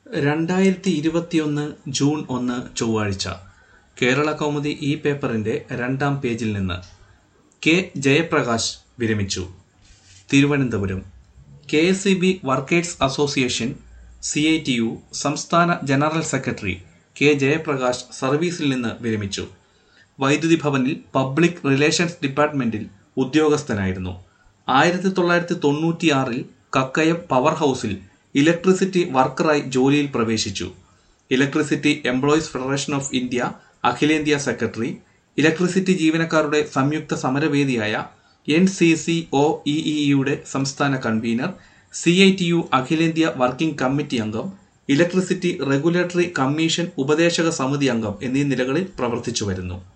രണ്ടായിരത്തി ഇരുപത്തിയൊന്ന് ജൂൺ ഒന്ന് ചൊവ്വാഴ്ച കേരള കൗമുദി ഈ പേപ്പറിന്റെ രണ്ടാം പേജിൽ നിന്ന് കെ ജയപ്രകാശ് വിരമിച്ചു Thiruvananthapuram K S E B workers association C I T U സംസ്ഥാന ജനറൽ സെക്രട്ടറി കെ ജയപ്രകാശ് സർവീസിൽ നിന്ന് വിരമിച്ചു വൈദ്യുതി ഭവനിൽ പബ്ലിക് റിലേഷൻസ് ഡിപ്പാർട്ട്മെന്റിൽ ഉദ്യോഗസ്ഥനായിരുന്നു ആയിരത്തി തൊള്ളായിരത്തി തൊണ്ണൂറ്റിയാറിൽ കക്കയം പവർ ഹൗസിൽ ഇലക്ട്രിസിറ്റി വർക്കറായി ജോലിയിൽ പ്രവേശിച്ചു electricity employees federation of India അഖിലേന്ത്യാ സെക്രട്ടറി ഇലക്ട്രിസിറ്റി ജീവനക്കാരുടെ സംയുക്ത സമരവേദിയായ എൻ സി സി ഒ ഇഇയുടെ സംസ്ഥാന convener C I T U അഖിലേന്ത്യാ വർക്കിംഗ് കമ്മിറ്റി അംഗം ഇലക്ട്രിസിറ്റി റെഗുലേറ്ററി കമ്മീഷൻ ഉപദേശക സമിതി അംഗം എന്നീ നിലകളിൽ പ്രവർത്തിച്ചു വരുന്നു